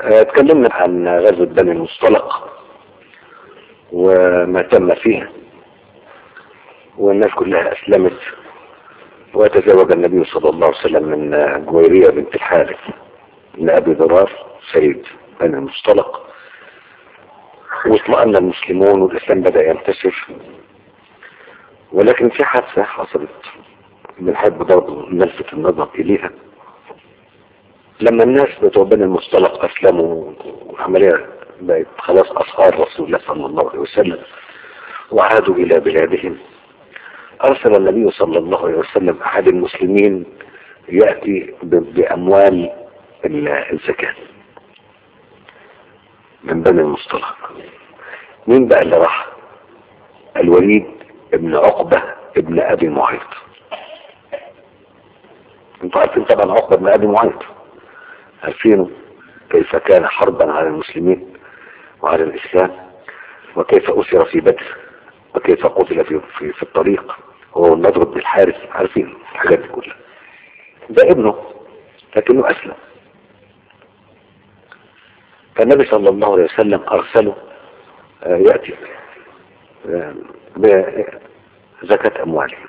اتكلمنا عن غزوة بني المصطلق وما تم فيها والناس كلها أسلمت وتزوج النبي صلى الله عليه وسلم من جويرية بنت الحارث من أبي ضرار سيد بني المصطلق واطمأن المسلمون والإسلام بدأ ينتشر ولكن في حادثة حصلت بنحب برضه نلفت النظر إليها لما الناس بتوع بني المصطلق أسلموا والعملية بقت خلاص أصهار رسول الله صلى الله عليه وسلم وعادوا إلى بلادهم أرسل النبي صلى الله عليه وسلم أحد المسلمين يأتي بأموال الزكاة من بني المصطلق مين بقى اللي راح الوليد ابن عقبة ابن أبي معيط انتوا عارفين طبعا عقبة ابن أبي معيط عارفينه كيف كان حربا على المسلمين وعلى الإسلام وكيف أسر في بدر وكيف قتل في, في, في الطريق هو النضر بن الحارث عارفين الحاجات دي كلها ده ابنه لكنه أسلم فالنبي صلى الله عليه وسلم أرسله يأتي بزكاة أموالهم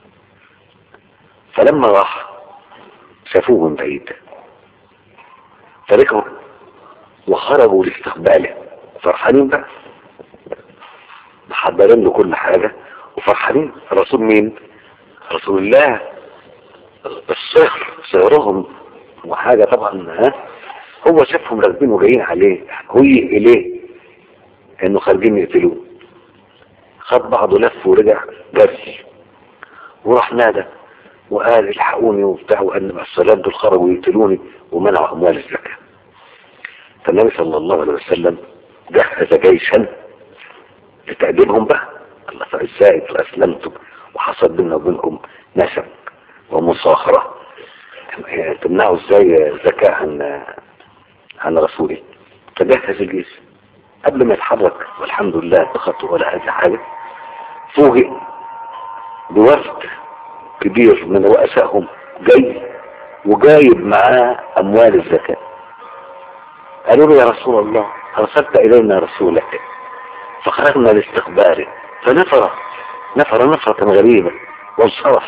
فلما راح شافوه من بعيد فركعوا وخرجوا لاستقباله فرحانين بقى محضرين له كل حاجة وفرحانين رسول مين رسول الله الصهر صهرهم وحاجة طبعا ها هو شافهم راكبين وجايين عليه هي اليه انه خارجين يقتلوه خد بعضه لف ورجع جري وراح نادى وقال الحقوني وبتاع وان الصلاه دول خرجوا يقتلوني ومنعوا اموال الزكاه فالنبي صلى الله عليه وسلم جهز جيشا لتأديبهم بقى الله ازاي اسلمتم وحصل بيننا وبينكم نسب ومصاخرة تمنعوا ازاي زكاة عن عن رسوله فجهز الجيش قبل ما يتحرك والحمد لله بخطوه ولا اي حاجة فوجئ بوفد كبير من رؤسائهم جاي وجايب معاه اموال الزكاة قالوا له يا رسول الله ارسلت الينا رسولك فخرجنا لاستقباله فنفر نفر نفرة غريبة وانصرف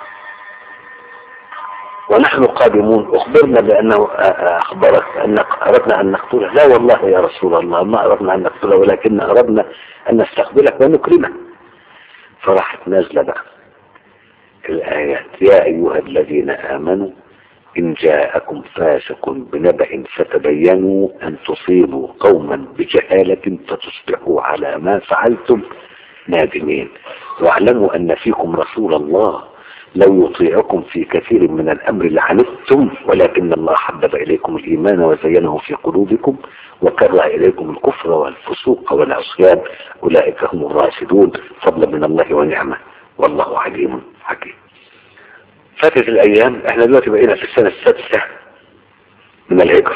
ونحن قادمون اخبرنا بانه اخبرك ان اردنا ان نقتله لا والله يا رسول الله ما اردنا ان نقتله ولكن اردنا ان نستقبلك ونكرمك فراحت نازله بقى الايات يا ايها الذين امنوا ان جاءكم فاسق بنبأ فتبينوا ان تصيبوا قوما بجهالة فتصبحوا على ما فعلتم نادمين واعلموا ان فيكم رسول الله لو يطيعكم في كثير من الأمر لعنتم ولكن الله حبب إليكم الإيمان وزينه في قلوبكم وكره إليكم الكفر والفسوق والعصيان أولئك هم الراشدون فضلا من الله ونعمة والله عليم حكيم فاتت الأيام احنا دلوقتي بقينا في السنة السادسة من الهجرة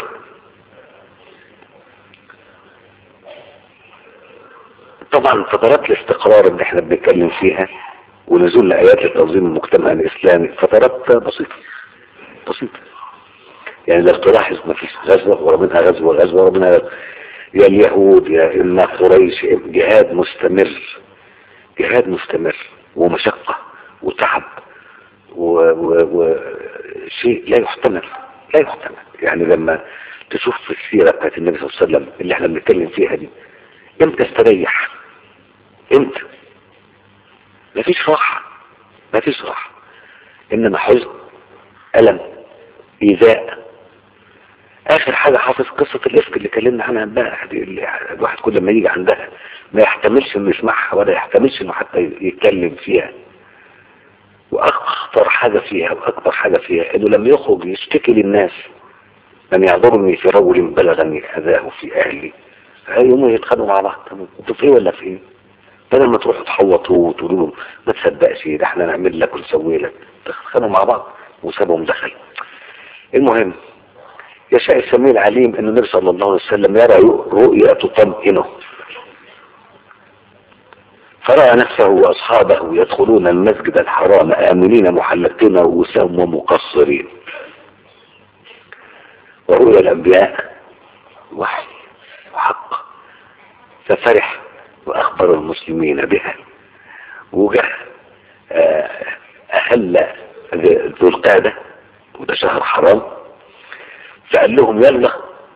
طبعا فترات الاستقرار اللي احنا بنتكلم فيها ونزول لآيات لتنظيم المجتمع الإسلامي فترات بسيطة بسيطة يعني لو تلاحظ ما فيش غزوة ورا منها غزوة غزوة ورا منها غزوة يا اليهود يا إما قريش جهاد مستمر جهاد مستمر ومشقة وتعب وشيء لا يحتمل لا يحتمل يعني لما تشوف في السيرة بتاعت النبي صلى الله عليه وسلم اللي احنا بنتكلم فيها دي امتى استريح امتى مفيش راحة مفيش راحة انما حزن ألم إيذاء آخر حاجة حافظ قصة الإفك اللي كلمنا عنها امبارح دي اللي الواحد كل ما يجي عندها ما يحتملش انه يسمعها ولا يحتملش انه حتى يتكلم فيها وأخطر حاجة فيها وأكبر حاجة فيها إنه لما يخرج يشتكي للناس من يعذرني في رجل بلغني أذاه في أهلي يوم يتخانقوا مع بعض طب انتوا في ايه ولا في ايه؟ بدل ما تروحوا تحوطوا وتقولوا له ما تصدقش ده احنا نعمل لك ونسوي لك تتخانقوا مع بعض وسابهم دخل المهم يشاء السميع العليم ان النبي صلى الله عليه وسلم يرى رؤيا تطمئنه فرأى نفسه وأصحابه يدخلون المسجد الحرام آمنين محلقين رؤوسهم ومقصرين ورؤيا الأنبياء ففرح وأخبر المسلمين بها وجه آه، أهل ذو القعدة وده شهر حرام فقال لهم يلا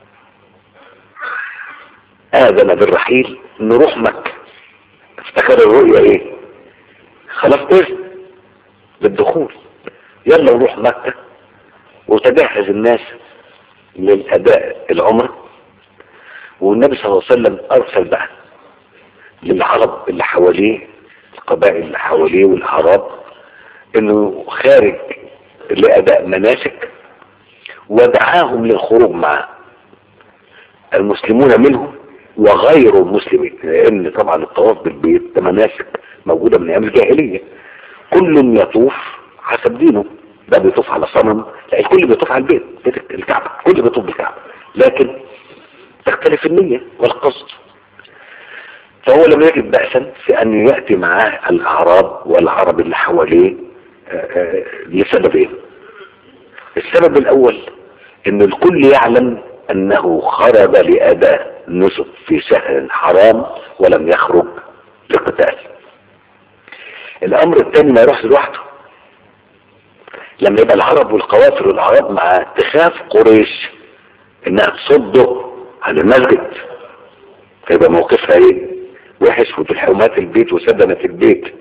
آذن بالرحيل نروح مكة افتكر الرؤيا ايه خلاص اذن بالدخول يلا نروح مكة وتجهز الناس للأداء العمرة والنبي صلى الله عليه وسلم أرسل بقى للعرب اللي حواليه القبائل اللي حواليه والأعراب انه خارج لأداء مناسك ودعاهم للخروج معه المسلمون منهم وغير المسلمين لأن طبعا الطواف بالبيت ده مناسك موجودة من أيام الجاهلية كل يطوف حسب دينه ده بيطوف على صنم لا الكل بيطوف على البيت بيت الكعبة كل بيطوف بالكعبة لكن تختلف النية والقصد فهو لم يجد بأسا في أن يأتي معاه الأعراب والعرب اللي حواليه لسببين السبب الأول أن الكل يعلم أنه خرج لأداء نسك في شهر حرام ولم يخرج لقتال الأمر الثاني ما يروحش لوحده لما يبقى العرب والقوافل والعرب مع تخاف قريش انها تصده عن المسجد فيبقى موقفها ايه وحش وتلحمات البيت وسدنت البيت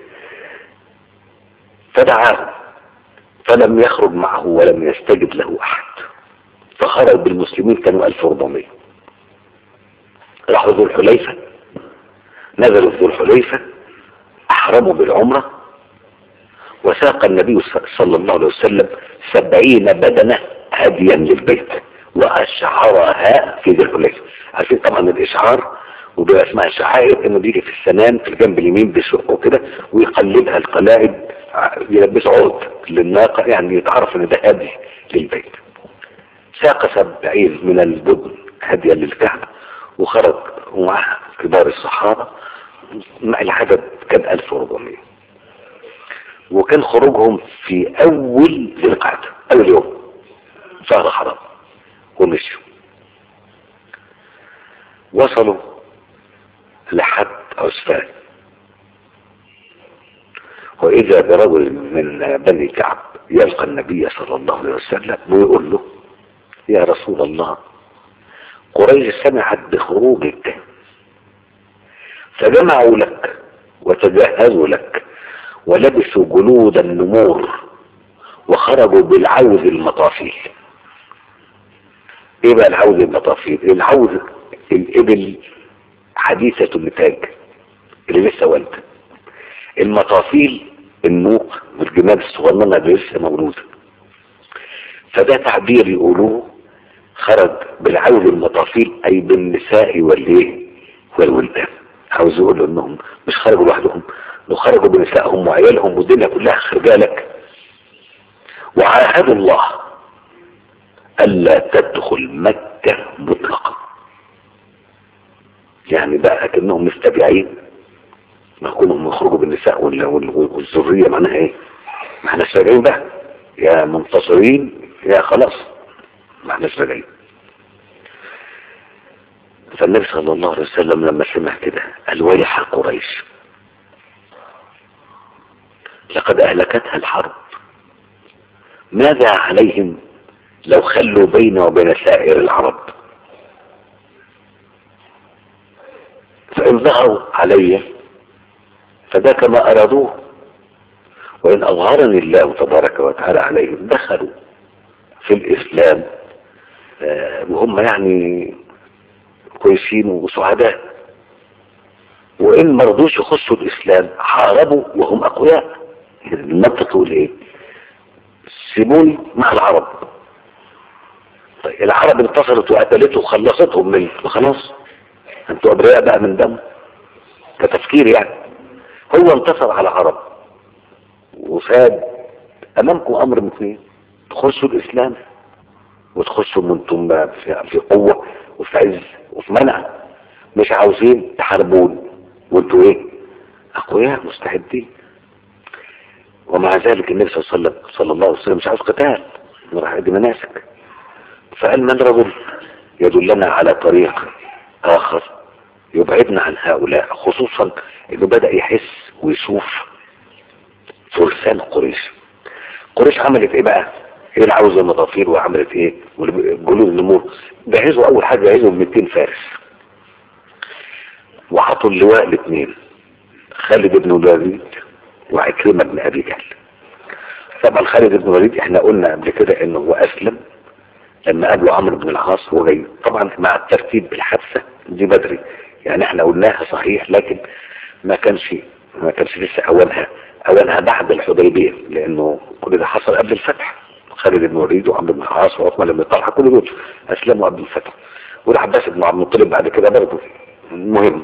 فدعاه فلم يخرج معه ولم يستجب له احد فخرج بالمسلمين كانوا 1400 راحوا ذو الحليفة نزلوا ذو الحليفة احرموا بالعمرة وساق النبي صلى الله عليه وسلم سبعين بدنة هديا للبيت واشعرها في ذي الحليفة عارفين طبعا الاشعار وبيبقى اسمها شعائر انه بيجي في السنان في الجنب اليمين بيشقه كده ويقلبها القلائد يلبسوا عود للناقة يعني يتعرف ان ده هدي للبيت ساق سبعين من البدن هديا للكعبة وخرج معها كبار الصحابة مع العدد كان 1400 وكان خروجهم في اول ذي القعدة اول يوم شهر حرام ومشوا وصلوا لحد عسفان وإذا برجل من بني كعب يلقى النبي صلى الله عليه وسلم ويقول له يا رسول الله قريش سمعت بخروجك فجمعوا لك وتجهزوا لك ولبسوا جلود النمور وخرجوا بالعوز المطافيل ايه بقى العوز المطافيل العوز الابل حديثة النتاج اللي لسه والده المطافيل النوق والجمال الصغننة اللي لسه مولودة فده تعبير يقولوه خرج بالعوز المطافيل اي بالنساء والايه والولدان عاوز يقول انهم مش خرجوا لوحدهم لو خرجوا بنسائهم وعيالهم والدنيا كلها خرجالك وعاهدوا الله الا تدخل مكة مطلقا يعني بقى كأنهم مستبيعين ما يكونوا يخرجوا بالنساء والذرية معناها ايه ما احنا راجعين بقى يا منتصرين يا خلاص ما احنا راجعين فالنبي صلى الله عليه وسلم لما سمع كده قال ويح قريش لقد اهلكتها الحرب ماذا عليهم لو خلوا بين وبين سائر العرب فإن ظهروا علي فذاك ما أرادوه وإن أظهرني الله تبارك وتعالى عليهم دخلوا في الإسلام وهم يعني كويسين وسعداء وإن مرضوش يخشوا الإسلام حاربوا وهم أقوياء المنطق تقول إيه سيبوني مع العرب طيب العرب انتصرت وقتلته وخلصتهم من خلاص انتوا ابرياء بقى من دم كتفكير يعني هو انتصر على العرب وفاد امامكم امر من اثنين تخشوا الاسلام وتخشوا انتم في, في قوة وفي عز وفي منع مش عاوزين تحاربون وانتوا ايه اقوياء مستعدين ومع ذلك النبي صلى الله عليه وسلم صلى الله عليه وسلم مش عاوز قتال راح يدي مناسك فقال من رجل يدلنا على طريق اخر يبعدنا عن هؤلاء خصوصا انه بدأ يحس ويشوف فرسان قريش قريش عملت ايه بقى هي اللي عاوزه المضافير وعملت ايه جنود النمور جهزوا اول حاجه جهزوا 200 فارس وحطوا اللواء الاثنين خالد بن الوليد وعكرمه بن ابي جهل طبعا خالد بن الوليد احنا قلنا قبل كده انه هو اسلم لما قابله عمرو بن العاص وهو جاي طبعا مع الترتيب بالحادثه دي بدري يعني احنا قلناها صحيح لكن ما كانش ما كانش لسه اوانها اوانها بعد الحديبيه لانه كل ده حصل قبل الفتح خالد بن الوليد وعمرو بن العاص وعثمان بن طلحه كل دول اسلموا قبل الفتح والعباس بن عبد المطلب بعد كده برضه مهم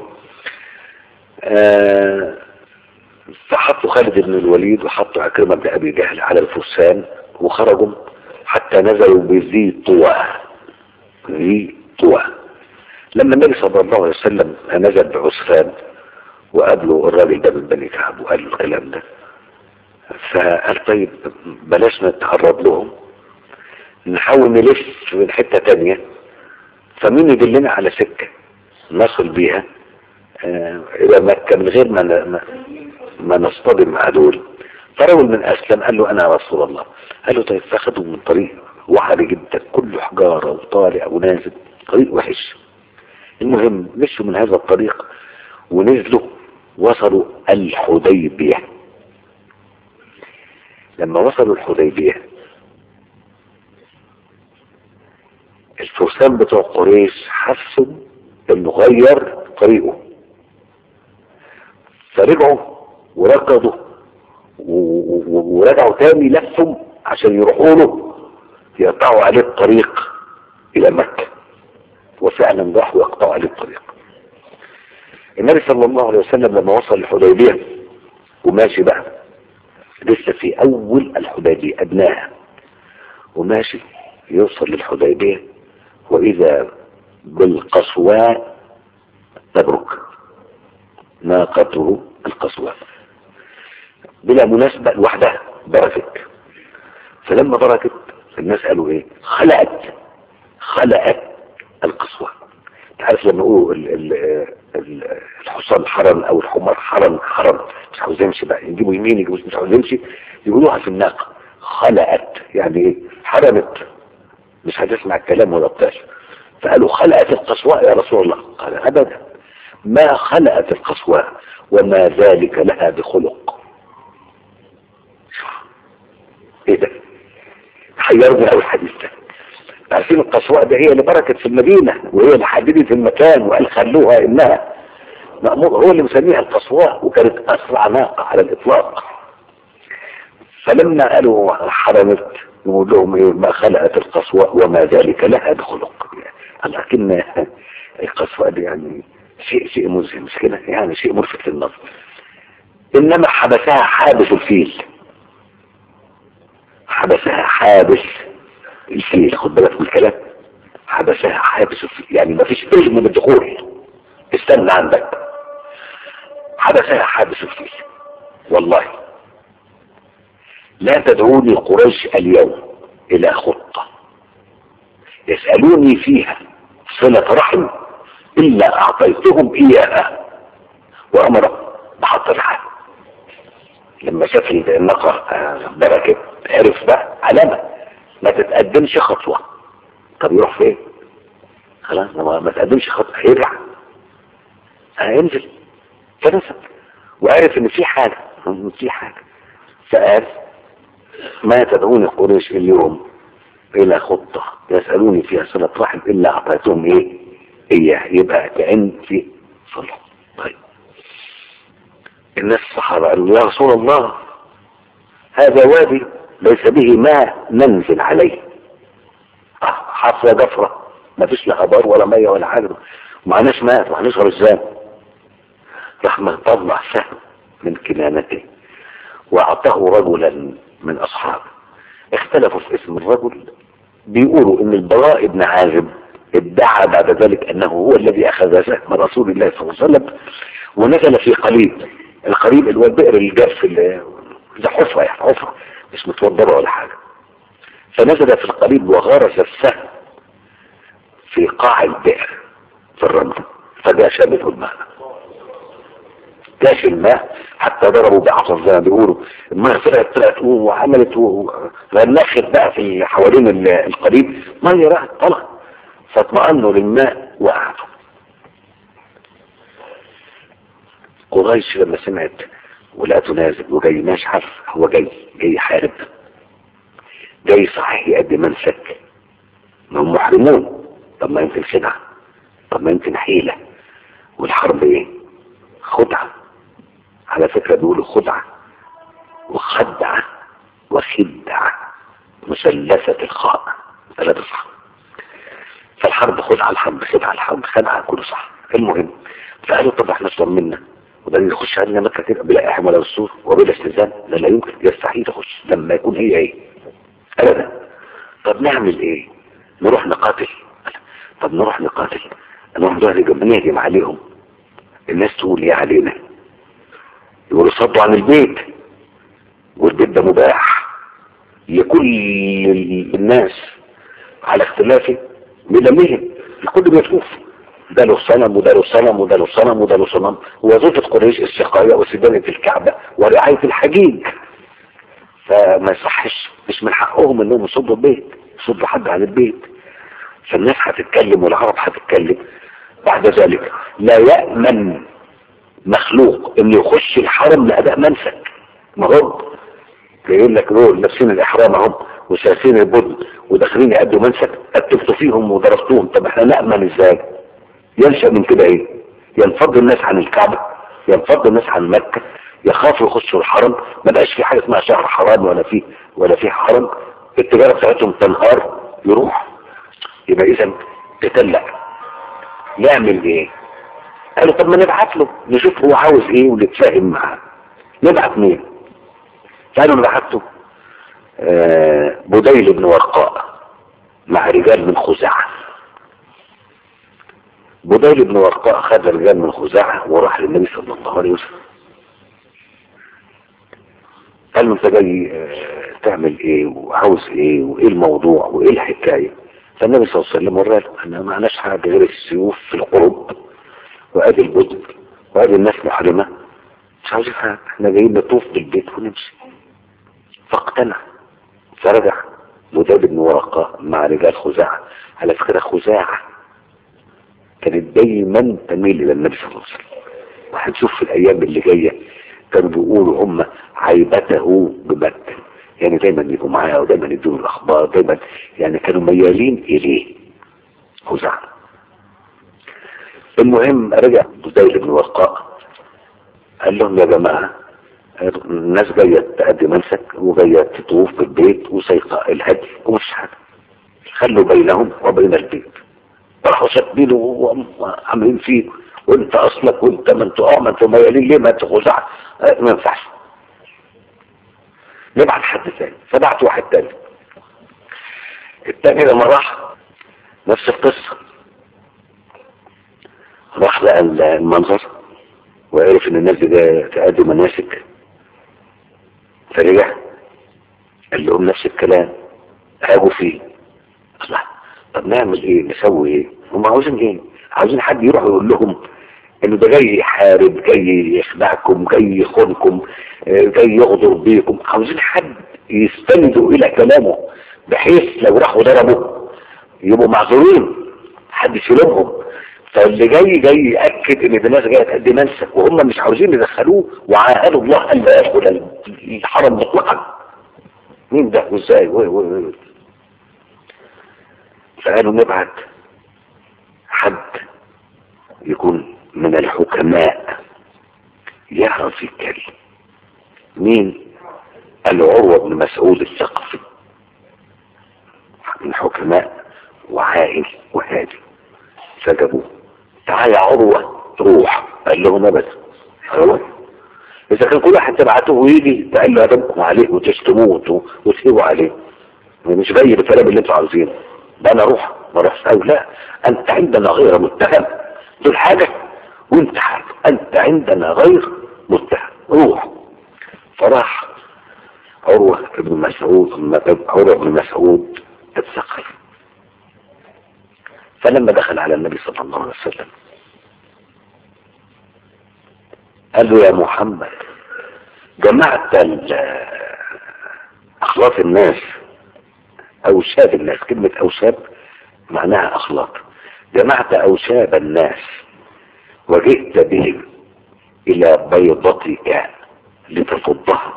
آه فحطوا خالد بن الوليد وحطوا عكرمه بن ابي جهل على الفرسان وخرجوا حتى نزلوا بذي طوى ذي طوى لما النبي صلى الله عليه وسلم نزل بعسفان وقابله الراجل ده من بني كعب وقال له الكلام ده فقال طيب بلاش نتعرض لهم نحاول نلف من حتة تانية فمين يدلنا على سكة نصل بيها آه إلى مكة من غير ما ما نصطدم مع دول فرجل من أسلم قال له أنا يا رسول الله قال له طيب فاخدوا من طريق وحري جدا كله حجارة وطالع ونازل طريق وحش المهم مشوا من هذا الطريق ونزلوا وصلوا الحديبية لما وصلوا الحديبية الفرسان بتوع قريش حسوا انه غير طريقه فرجعوا وركضوا ورجعوا تاني لفهم عشان يروحوا له يقطعوا عليه الطريق الى مكة وفعلا راحوا يقطعوا عليه الطريق النبي صلى الله عليه وسلم لما وصل الحديبية وماشي بقى لسه في اول الحديبية ادناها وماشي يوصل للحديبية واذا بالقصواء تبرك ناقته القصواء بلا مناسبة لوحدها بركت فلما بركت الناس قالوا ايه خلقت خلقت القصوى تعرف لما يقولوا الحصان حرن او الحمار حرن حرن مش عاوز يمشي بقى يجيبوا يمين يجيبوا مش عاوز يمشي يقولوها في الناقه خلقت يعني ايه حرمت مش هتسمع الكلام ولا بتاع فقالوا خلقت القصواء يا رسول الله قال ابدا ما خلقت القصواء وما ذلك لها بخلق ايه ده حيرنا قوي الحديث ده عارفين القصواء ده هي اللي بركت في المدينة وهي اللي حددت المكان وقال خلوها انها مأمور هو اللي مسميها القصواء وكانت اسرع ناقة على الاطلاق فلما قالوا حرمت نقول لهم ايه ما خلقت القصواء وما ذلك لها بخلق لكن القصواء دي يعني شيء شيء مزهي مش كده يعني شيء ملفت للنظر انما حبسها حابس الفيل حبسها حابس الفيل خد بالك من الكلام حبسها حابس الفيل يعني ما فيش اذن بالدخول استنى عندك حبسها حابس الفيل والله لا تدعوني قريش اليوم الى خطة يسألوني فيها صلة رحم الا اعطيتهم اياها وامر بحط الحال لما شاف النقر بركة عرف بقى علامة ما تتقدمش خطوة طب يروح فين خلاص ما تقدمش خطوة هيرجع هينزل فنسب وعرف ان في حاجة في حاجة فقال ما تدعوني قريش اليوم الى خطة يسألوني فيها صلة رحم الا اعطيتهم ايه اياه يبقى كأن في صلح طيب الناس الصحابة قالوا يا رسول الله هذا وادي ليس به ماء ننزل عليه حفرة جفرة ما فيش لا ابار ولا مية ولا حاجة معناش ماء راح نشرب ازاي راح طلع سهم من كنانته واعطاه رجلا من اصحابه اختلفوا في اسم الرجل بيقولوا ان البراء بن عازب ادعى بعد ذلك انه هو الذي اخذ سهم رسول الله صلى الله عليه وسلم ونزل في قليل القريب اللي هو البئر الجاف اللي ده حفرة يعني حفرة مش متوضبة ولا حاجة فنزل في القريب وغرس السهم في قاع البئر في الرمل جاش منه الماء جاش الماء حتى ضربوا بعصا زي ما بيقولوا الماء طلعت طلعت وعملت غنخت بقى في حوالين ال- القريب ميه راحت طلعت فاطمأنوا للماء وقعدوا قريش لما سمعت ولقته نازل وجاي مش عارف هو جاي جاي يحارب جاي صحيح يقدم منسك ما هم محرمون طب ما يمكن خدعة طب ما يمكن حيلة والحرب ايه خدعة على فكرة بيقولوا خدعة وخدعة وخدعة مثلثة الخاء ثلاثة صح فالحرب خدعة الحرب خدعة الحرب خدعة كله صح المهم فقالوا طب احنا منا وده يخش علينا مكة كده بلا احم ولا بالسور وبلا استئذان لا لا يمكن يستحيل يخش لما يكون هي ايه ابدا طب نعمل ايه نروح نقاتل طب نروح نقاتل نروح نهجم نهجم عليهم الناس تقول ايه علينا يقولوا صدوا عن البيت والبيت ده مباح لكل الناس على اختلافه بدمهم الكل بيطوف ده له صنم وده له صنم وده له صنم وده له صنم وظيفة قريش السقاية وسدانة الكعبة ورعاية الحجيج فما يصحش مش من حقهم انهم يصدوا البيت يصدوا حد عن البيت فالناس هتتكلم والعرب هتتكلم بعد ذلك لا يأمن مخلوق انه يخش الحرم لأداء منسك ما هو يقول لك دول لابسين الاحرام اهم وساسين البدن وداخلين يأدوا منسك قتلتوا فيهم وضربتوهم طب احنا نأمن ازاي ينشأ من كده ايه ينفض الناس عن الكعبة ينفض الناس عن مكة يخافوا يخشوا الحرم ما بقاش في حاجة اسمها شهر حرام ولا في ولا في حرم التجارة بتاعتهم تنهار يروح يبقى اذا تتلق نعمل ايه قالوا طب ما نبعت له نشوف هو عاوز ايه ونتفاهم معاه نبعت مين قالوا نبعته آه بديل بن ورقاء مع رجال من خزاعة بديل بن ورقاء خد رجال من خزاعة وراح للنبي صلى الله عليه وسلم قال له انت جاي آه تعمل ايه وعاوز ايه وايه الموضوع وايه الحكاية فالنبي صلى الله عليه وسلم ورى له احنا ما معناش حاجة غير السيوف في القرب وادي البدن وادي الناس محرمة مش عاوزين حاجة احنا جايين نطوف بالبيت ونمشي فاقتنع فرجع مداب بن ورقة مع رجال خزاعة على فكرة خزاعة كانت دايما تميل الى النبي صلى الله عليه وسلم وهنشوف في الايام اللي جاية كانوا بيقولوا هم عيبته بمكة يعني دايما يبقوا معاه ودايما يدوا الاخبار دايما يعني كانوا ميالين اليه خزاعة المهم رجع بديل بن ورقاء قال لهم يا جماعة الناس جاية تأدي منسك وجاية تطوف بالبيت وسيقاء الهدي ومش حاجة خلوا بينهم وبين البيت راحوا شاتمينه وعاملين فيه وانت اصلك وانت ما انتوا اه ما انتوا ميالين ليه ما انتوا خزاع اه ما ينفعش نبعت حد تاني فبعت واحد تاني التاني لما راح نفس القصة راح لقى المنظر وعرف ان الناس دي جايه تأدي مناسك فرجع قال لهم نفس الكلام هاجوا فيه الله طب نعمل ايه نسوي ايه هم عاوزين ايه عاوزين حد يروح يقول لهم انه ده جاي يحارب جاي يخدعكم جاي يخونكم جاي يغدر بيكم عاوزين حد يستندوا الى كلامه بحيث لو راحوا ضربوا يبقوا معذورين حد يشيلهم فاللي جاي جاي يأكد ان الناس جاية تأدي منسك وهم مش عاوزين يدخلوه وعاهدوا الله ان لا يدخل الحرم مطلقا مين ده وازاي وي وي وي فقالوا نبعت حد يكون من الحكماء يعرف يتكلم مين قالوا عروة بن مسعود الثقفي من حكماء وعائل وهادي فجابوه تعال يا عروة روح قال لهم ابدا خلاص اذا كان كل واحد تبعته ويجي تقال له ادمكم عليه وتشتموه وتسيبوا عليه مش جاي بالكلام اللي انتوا عاوزينه ده انا اروح ما اروحش او لا انت عندنا غير متهم دول حاجه وانت حاجه انت عندنا غير متهم روح فراح عروة بن مسعود عروة بن مسعود الثقفي فلما دخل على النبي صلى الله عليه وسلم قال له يا محمد جمعت أخلاط الناس أوساب الناس كلمة أوساب معناها أخلاط جمعت أوساب الناس وجئت بهم إلى بيضتك لتفضها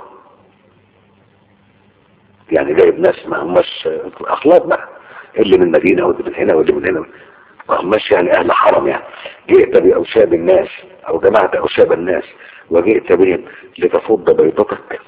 يعني جايب ناس ما هماش أخلاط بقى اللي من مدينة واللي من هنا واللي من هنا ما هماش يعني أهل حرم يعني جئت بأوساب الناس أو جمعت أوساب الناس وجئت بهم لتفض بيضتك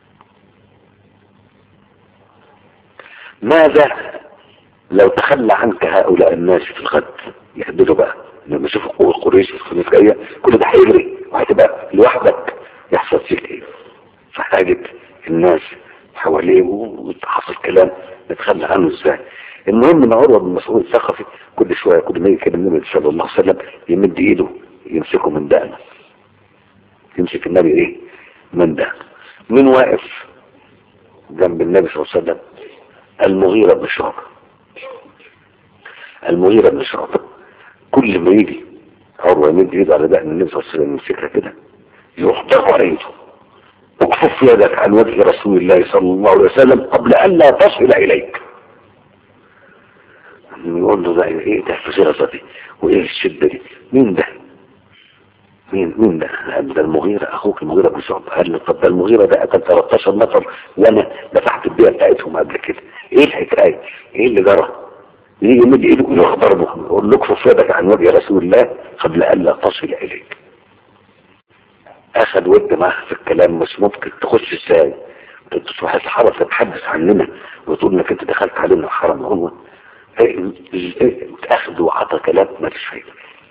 ماذا لو تخلى عنك هؤلاء الناس في الغد يهددوا بقى لما يشوفوا قوة قريش الخميس جاية كل ده هيجري وهتبقى لوحدك يحصل فيك ايه فحاجة الناس حواليه وحصل كلام نتخلى عنه ازاي المهم ان عروة بن مسعود الثقفي كل شوية كل ما يكلم النبي صلى الله عليه وسلم يمد ايده يمسكه من دقنه يمسك النبي ايه من دقنه مين واقف جنب النبي صلى الله عليه وسلم المغيرة بن شعبة المغيرة بن شعبة كل ما يجي عروة يمد ايده على دقن النبي صلى الله عليه وسلم يمسكها كده يروح ضرب ايده اكفف يدك عن وجه رسول الله صلى الله عليه وسلم قبل ان لا تصل اليك يقول له ده ايه ده الفزيرة دي وايه الشدة دي مين ده مين مين ده قال ده المغيرة اخوك المغيرة بن شعبة قال له طب ده المغيرة ده قتل 13 نفر وانا دفعت البيئة بتاعتهم قبل كده ايه الحكاية ايه اللي جرى يجي يمد ايده يروح ضربه يقول له اكفف يدك عن وجه رسول الله قبل ان لا تصل اليك اخذ ود معاه في الكلام مش ممكن تخش ازاي انت تروح الحرم تتحدث عننا وتقول انك انت دخلت علينا الحرم هو اخذ وعطى كلام ما فيش فايده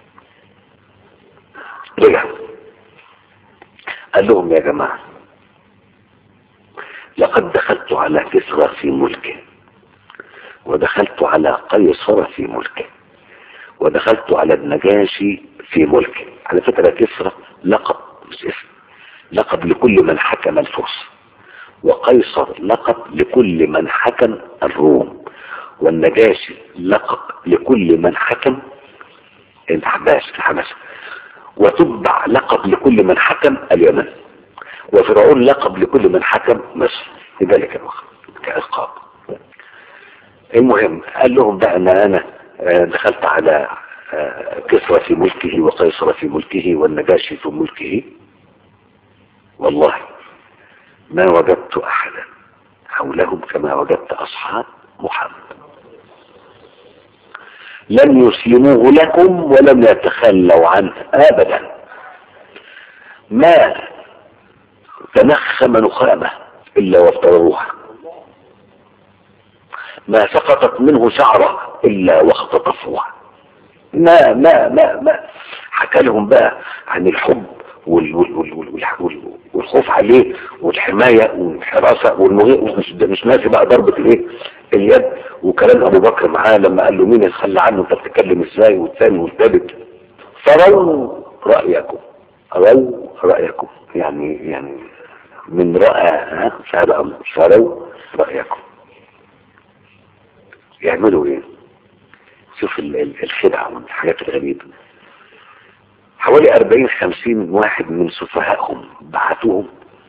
رجع قال لهم يا جماعه لقد دخلت على كسرى في ملكه ودخلت على قيصر في ملكه ودخلت على النجاشي في ملكه على فكره كسرى لقب مش اسم لقب لكل من حكم الفرس وقيصر لقب لكل من حكم الروم والنجاشي لقب لكل من حكم الحباس الحبس وتبع لقب لكل من حكم اليمن وفرعون لقب لكل من حكم مصر في ذلك الوقت كألقاب المهم قال لهم بقى ان انا دخلت على كسرى في ملكه وقيصر في ملكه والنجاشي في ملكه والله ما وجدت احدا حولهم كما وجدت اصحاب محمد لم يسلموه لكم ولم يتخلوا عنه ابدا ما تنخم نخامه الا وافتروها ما سقطت منه شعره الا واختطفوها ما ما ما ما حكى لهم بقى عن الحب وال وال وال وال وال والخوف عليه والحماية والحراسة والمغير مش, مش ناسي بقى ضربة الايه اليد وكلام ابو بكر معاه لما قال له مين يتخلى عنه انت بتتكلم ازاي والثاني والثالث فروا رأيكم فروا رأيكم يعني يعني من رأى ها فروا رأيكم يعملوا ايه شوف الخدع والحاجات الغريبة حوالي أربعين خمسين واحد من سفهائهم بعتوهم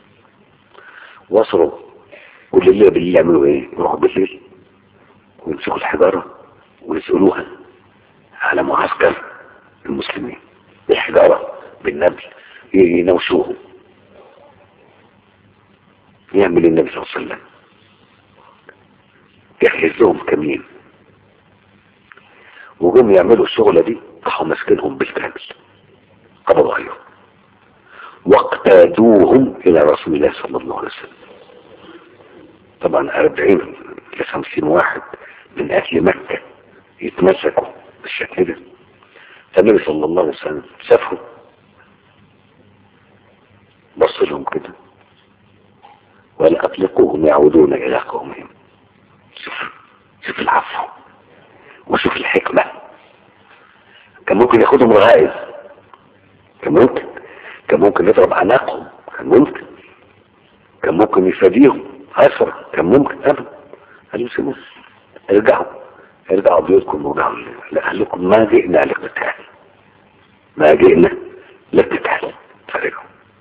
وصلوا والليل بالليل يعملوا ايه يروحوا بالليل ويمسكوا الحجارة ويسألوها على معسكر المسلمين بالحجارة بالنبل ينوشوهم يعمل النبي صلى الله عليه وسلم يحجز لهم كمين وجم يعملوا الشغلة دي راحوا ماسكينهم بالكامل قبضوا عليهم واقتادوهم الى رسول الله صلى الله عليه وسلم طبعا أربعين لخمسين واحد من اهل مكة يتمسكوا بالشكل ده فالنبي صلى الله عليه وسلم شافهم بص لهم كده ولا اطلقوهم يعودون الى قومهم شوف شوف العفو وشوف الحكمة كان ممكن ياخدهم رغائز كان ممكن كان ممكن يضرب عناقهم كان ممكن كان ممكن يفاديهم أسرع كان ممكن أبدا قالوا سيبوا ارجعوا ارجعوا بيوتكم وارجعوا لأهلكم ما جئنا لقتال ما جئنا لقتال فرجعوا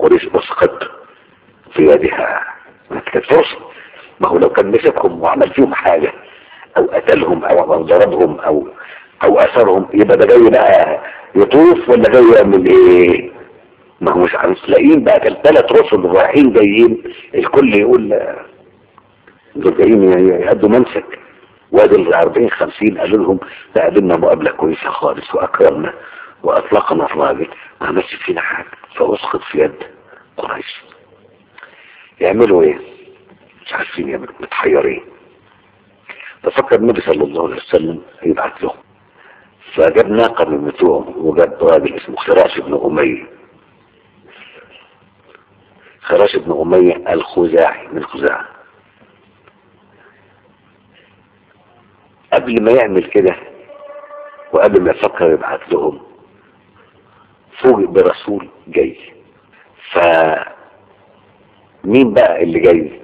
قريش اسقط في يدها كانت فرصة ما هو لو كان مسكهم وعمل فيهم حاجة او قتلهم او أو ضربهم او او اثرهم يبقى ده جاي بقى يطوف ولا جاي يعمل ايه ما هو مش عارف لاقيين بقى كان ثلاث رسل رايحين جايين الكل يقول آه، دول جايين يأدوا منسك وادي ال 40 50 قالوا لهم ده قابلنا مقابله كويسه خالص واكرمنا واطلقنا الراجل ما عملش فينا حاجه فاسقط في يد قريش يعملوا ايه؟ مش عارفين يعملوا متحيرين ففكر النبي صلى الله عليه وسلم يبعت لهم فجاب ناقه من بتوعهم وجاب راجل اسمه خراش بن اميه خراش بن اميه الخزاعي من خزاعه قبل ما يعمل كده وقبل ما يفكر يبعت لهم فوجئ برسول جاي ف مين بقى اللي جاي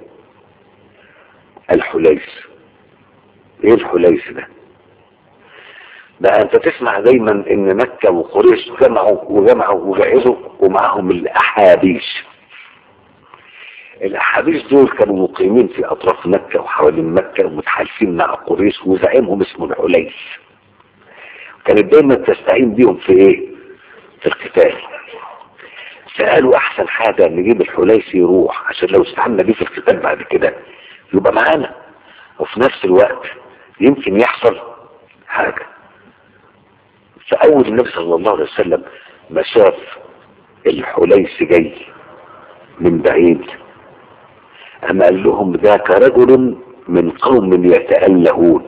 الحليس ايه الحليس ده بقى انت تسمع دايما ان مكة وقريش جمعوا وجمعوا وجهزوا ومعهم الاحابيش الاحابيش دول كانوا مقيمين في اطراف مكة وحوالين مكة ومتحالفين مع قريش وزعيمهم اسمه الحليس كانت دايما تستعين بيهم في ايه في القتال فقالوا احسن حاجة نجيب الحليس يروح عشان لو استعنا بيه في القتال بعد كده يبقى معانا وفي نفس الوقت يمكن يحصل حاجة فأول النبي صلى الله عليه وسلم ما شاف الحليس جاي من بعيد أما قال لهم ذاك رجل من قوم يتألهون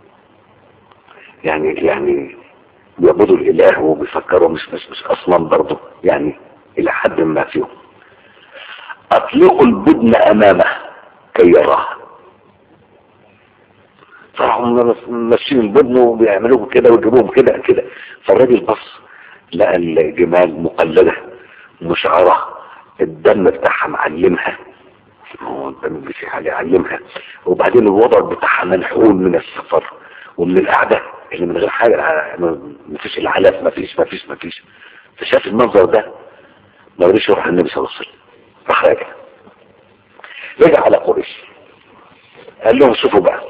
يعني يعني بيعبدوا الإله وبيفكروا مش مش مش أصلا برضه يعني إلى حد ما فيهم أطلقوا البدن أمامه كي يراه فراحوا ماشيين البدن وبيعملوه كده ويجيبوهم كده كده فالراجل بص لقى الجمال مقلدة مشعرة الدم بتاعها معلمها هو الدم اللي في حاجة يعلمها وبعدين الوضع بتاعها منحول من السفر ومن القعدة اللي من غير حاجة مفيش العلاف مفيش مفيش مفيش فشاف المنظر ده ما رضيش يروح النبي صلى الله عليه وسلم راح راجع رجع على قريش قال لهم شوفوا بقى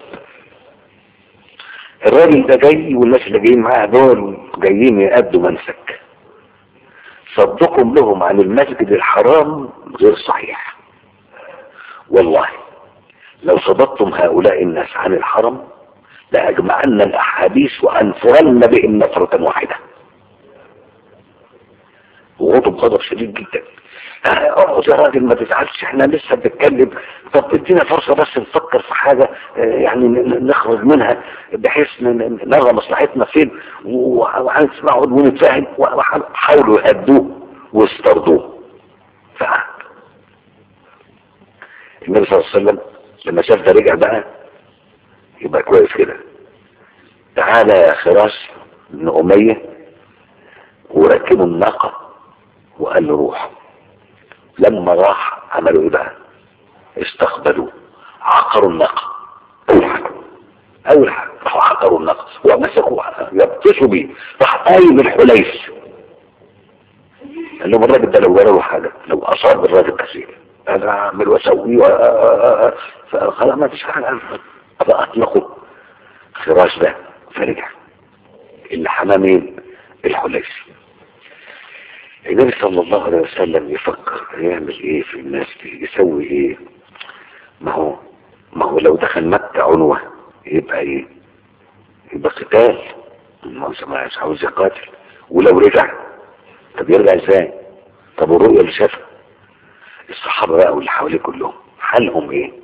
الراجل ده جاي والناس اللي جايين معاه دول جايين يأدوا منسك صدقهم لهم عن المسجد الحرام غير صحيح والله لو صدقتم هؤلاء الناس عن الحرم لأجمعن الأحاديث وأنفرن بهم نفرة واحدة وغضب غضب شديد جدا اقعد يا راجل ما تزعلش احنا لسه بنتكلم طب ادينا فرصة بس نفكر في حاجة يعني نخرج منها بحيث نرى مصلحتنا فين وهنسمعه ونتفاهم وحاولوا يهدوه واسترضوه فقعد النبي صلى الله عليه وسلم لما شاف ده رجع بقى يبقى كويس كده تعالى يا خراش بن أمية وركبوا الناقة وقال له روح لما راح عملوا ايه بقى استقبلوا عقروا الناقة اول حاجة اول حاجة راحوا عقروا الناقة ومسكوها يبطشوا بيه راح قايم الحليس قال لهم الراجل ده لو جرى له حاجة لو اصاب الراجل ده شيء انا اعمل واسوي فخلاص ما فيش حاجة فاطلقوا فراش ده فرجع اللي حماه مين الحليس النبي صلى الله عليه وسلم يفكر يعمل ايه في الناس دي يسوي ايه ما هو ما هو لو دخل مكة عنوة يبقى ايه يبقى قتال ما مش عاوز يقاتل ولو رجع طب يرجع ازاي طب والرؤية اللي شافها الصحابة بقى واللي حواليه كلهم حالهم ايه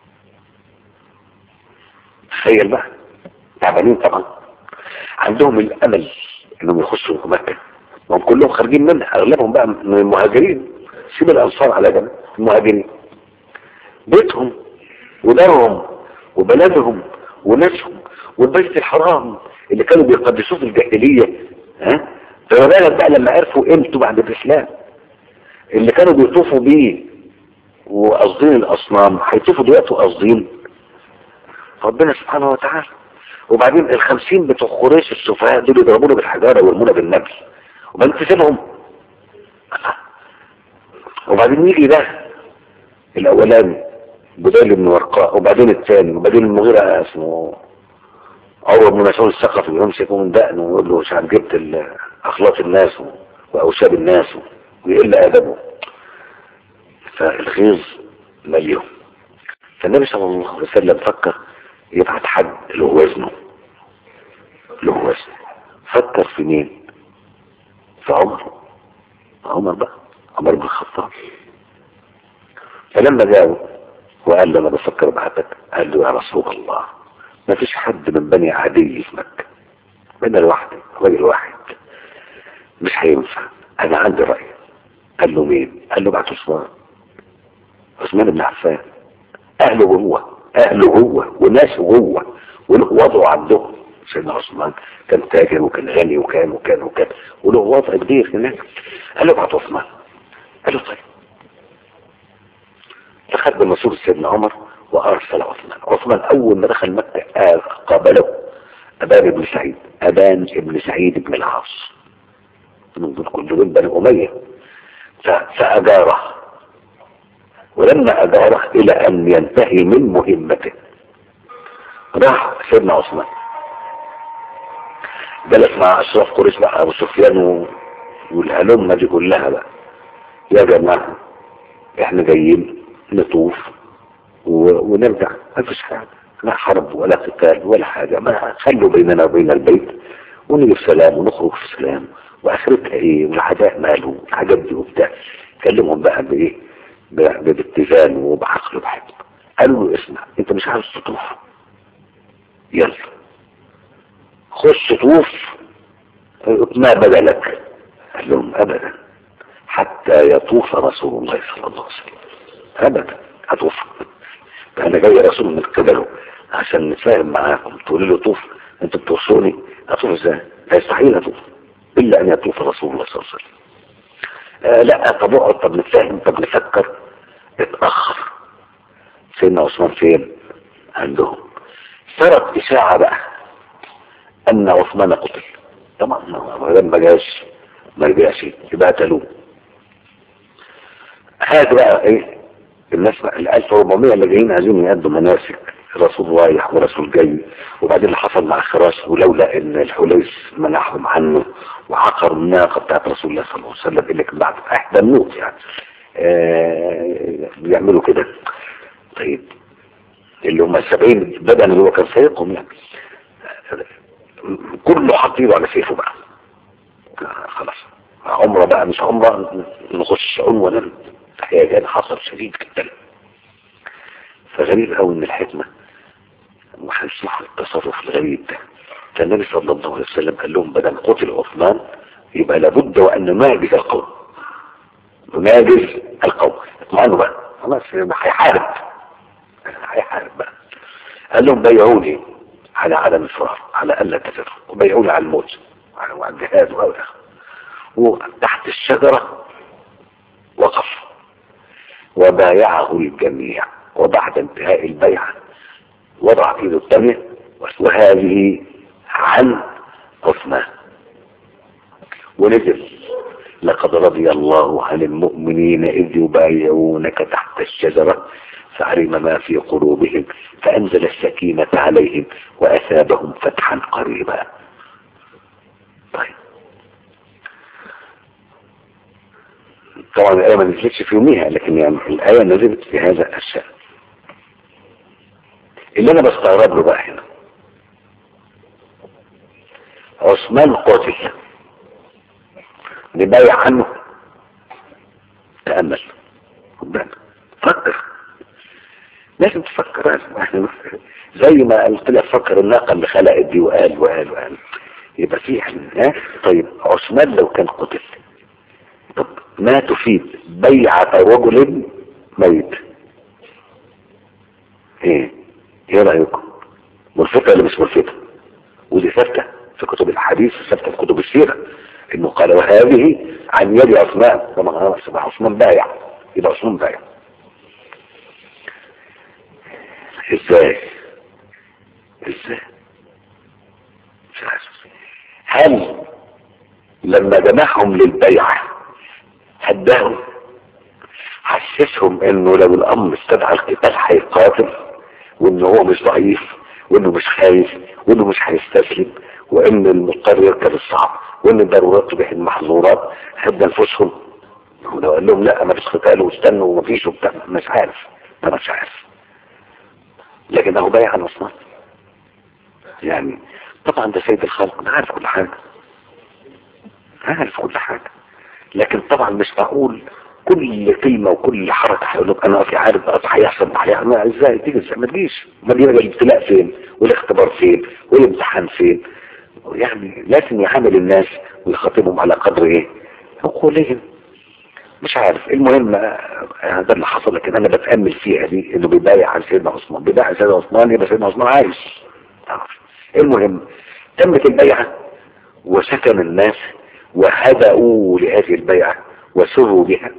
تخيل بقى تعبانين طبعا عندهم الامل انهم يخشوا مكة وهم كلهم خارجين منها اغلبهم بقى من المهاجرين سيب الانصار على جنب المهاجرين بيتهم ودارهم وبلدهم وناسهم والبيت الحرام اللي كانوا بيقدسوه في الجاهلية ها فما بالك بقى لما عرفوا قيمته بعد الاسلام اللي كانوا بيطوفوا بيه وقاصدين الاصنام هيطوفوا دلوقتي قاصدين ربنا سبحانه وتعالى وبعدين الخمسين بتوع قريش السفهاء دول يضربونا بالحجارة ويرمونا بالنبل وما انت سيبهم وبعدين يجي ده الاولاني بدال بن ورقاء وبعدين الثاني وبعدين المغيرة اسمه عروة بن مسعود الثقفي ويمسكه من دقنه ويقول له مش عارف جبت ال- اخلاق الناس واوساب الناس ويقل ادبه فالغيظ مليهم فالنبي صلى الله عليه وسلم فكر يبعت حد له وزنه له وزن فكر في مين في عمر عمر بقى عمر بن الخطاب فلما جاءوا وقال له انا بفكر ابعتك قال له يا رسول الله ما فيش حد من بني عدي في مكة انا لوحدي راجل واحد مش هينفع انا عندي رأي قال له مين قال له بعت عثمان عثمان بن عفان اهله جوه اهله جوه وناسه جوه وله وضعه عندهم سيدنا عثمان كان تاجر وكان غني وكان وكان وكان وله وضع كبير هناك قال له ابعت عثمان قال له طيب فخد بالمسؤول سيدنا عمر وارسل عثمان عثمان اول ما دخل مكة آه قابله ابان بن سعيد ابان بن سعيد بن العاص من دول كل دول بني اميه ف- فاجاره ولما اجاره الى ان ينتهي من مهمته راح سيدنا عثمان جلس مع اشراف قريش بقى ابو سفيان و- والهلمه دي كلها بقى يا جماعه احنا جايين نطوف و- ونرجع ما فيش حاجه لا حرب ولا قتال ولا حاجه ما خلوا بيننا وبين البيت ونيجي في سلام ونخرج في سلام واخرتها ايه والعداء ماله الحاجات دي وبتاع كلمهم بقى بايه ب- باتزان وبعقل وبحكمه قالوا له اسمع انت مش عاوز تطوف يلا خش طوف ما بدلك قال لهم ابدا حتى يطوف رسول الله صلى الله عليه وسلم ابدا هطوف انا جاي رسول من قبله عشان نتفاهم معاكم تقولي له طوف انتوا بتوصوني اطوف ازاي لا يستحيل اطوف الا ان يطوف رسول الله صلى الله عليه وسلم آه لا طب اقعد طب نتفاهم طب نفكر اتاخر سيدنا عثمان فين عندهم صارت اشاعه بقى ان عثمان قتل طبعا ما لما جاش ما رجعش يبقى قتلوه هذا بقى ايه الناس بقى ال 1400 اللي جايين عايزين يأدوا مناسك رسول رايح ورسول جاي وبعدين اللي حصل مع خراش ولولا ان الحليس منعهم عنه وعقر الناقه بتاعت رسول الله صلى الله عليه وسلم اللي كان بعد احدى الموت يعني آه بيعملوا كده طيب اللي هم السبعين بدن اللي هو كان سايقهم يعني كله حاطينه على سيفه بقى خلاص عمره بقى مش عمره نخش عنوة هيجان حصل شديد جدا فغريب قوي ان الحكمة وهنشوف التصرف الغريب ده فالنبي صلى الله عليه وسلم قال لهم بدل قتل عثمان يبقى لابد وان نماجز القوم نماجز القوم اطمئنوا بقى خلاص هيحارب هيحارب بقى قال لهم بيعوني على عدم الفرار على الا تفروا وبيعوني على الموت على الجهاد وغيره وتحت الشجرة وقف وبايعه الجميع وبعد انتهاء البيعة وضع ايده الثانية وهذه عن عثمان ونزل لقد رضي الله عن المؤمنين إذ يبايعونك تحت الشجرة فعلم ما في قلوبهم فأنزل السكينة عليهم وأثابهم فتحا قريبا طيب طبعا الآية ما نزلتش في يوميها لكن يعني الآية نزلت في هذا الشأن اللي أنا بستغرب له بقى هنا عثمان قتل نبايع عنه تأمل خد بالك فكر لازم تفكر احنا زي ما قلت لك فكر الناقة اللي خلقت دي وقال وقال وقال يبقى في ها طيب عثمان لو كان قتل طب ما تفيد بيعة رجل ميت ايه ايه رأيكم ملفتة ولا مش ملفتة ودي ثابتة في كتب الحديث ثابتة في كتب السيرة انه قال وهذه عن يد عثمان طبعا يبقى عثمان بايع يبقى عثمان بايع ازاي ازاي مش عارف هل لما جمعهم للبيعة هداهم حسسهم انه لو الامر استدعى القتال هيقاتل وانه هو مش ضعيف وانه مش خايف وانه مش هيستسلم وان المضطر يركب الصعب وان الضرورات تبيح المحظورات هدى انفسهم ولو قال لهم لا ما فيش قتال واستنوا وما فيش وبتاع مش عارف ما مش عارف لكن اهو بايع الاصنام يعني طبعا ده سيد الخلق ده عارف كل حاجه عارف كل حاجه لكن طبعا مش معقول كل كلمة وكل حركة هيقول لك انا في عارف بقى هيحصل هيعمل ازاي تيجي ازاي ما تجيش ما يبقى الابتلاء فين والاختبار فين والامتحان فين يعني لازم يعامل الناس ويخاطبهم على قدر ايه عقولهم مش عارف المهم آه، ده اللي حصل لكن انا بتامل فيها دي انه بيبايع على سيدنا عثمان بيبايع على سيدنا عثمان يبقى سيدنا عثمان عايش المهم تمت البيعه وسكن الناس وهدأوا لهذه البيعه وسروا بها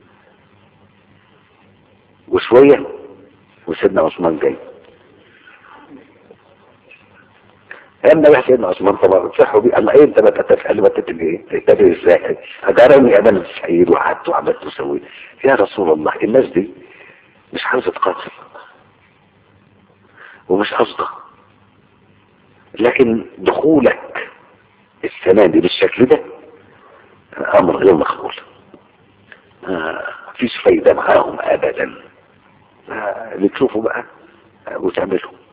وشويه وسيدنا عثمان جاي لما راح سيدنا عثمان طبعا صحوا بيه الله ايه انت ما تتفعل ما تتل ايه تتفعل ازاي اجرني انا السعيد وقعدت وعملت وسويت يا رسول الله الناس دي مش عاوزه تقاتل ومش قصده لكن دخولك السنة دي بالشكل ده امر غير مقبول آه، مفيش فايدة معاهم ابدا آه، اللي تشوفوا بقى آه، وتعملوا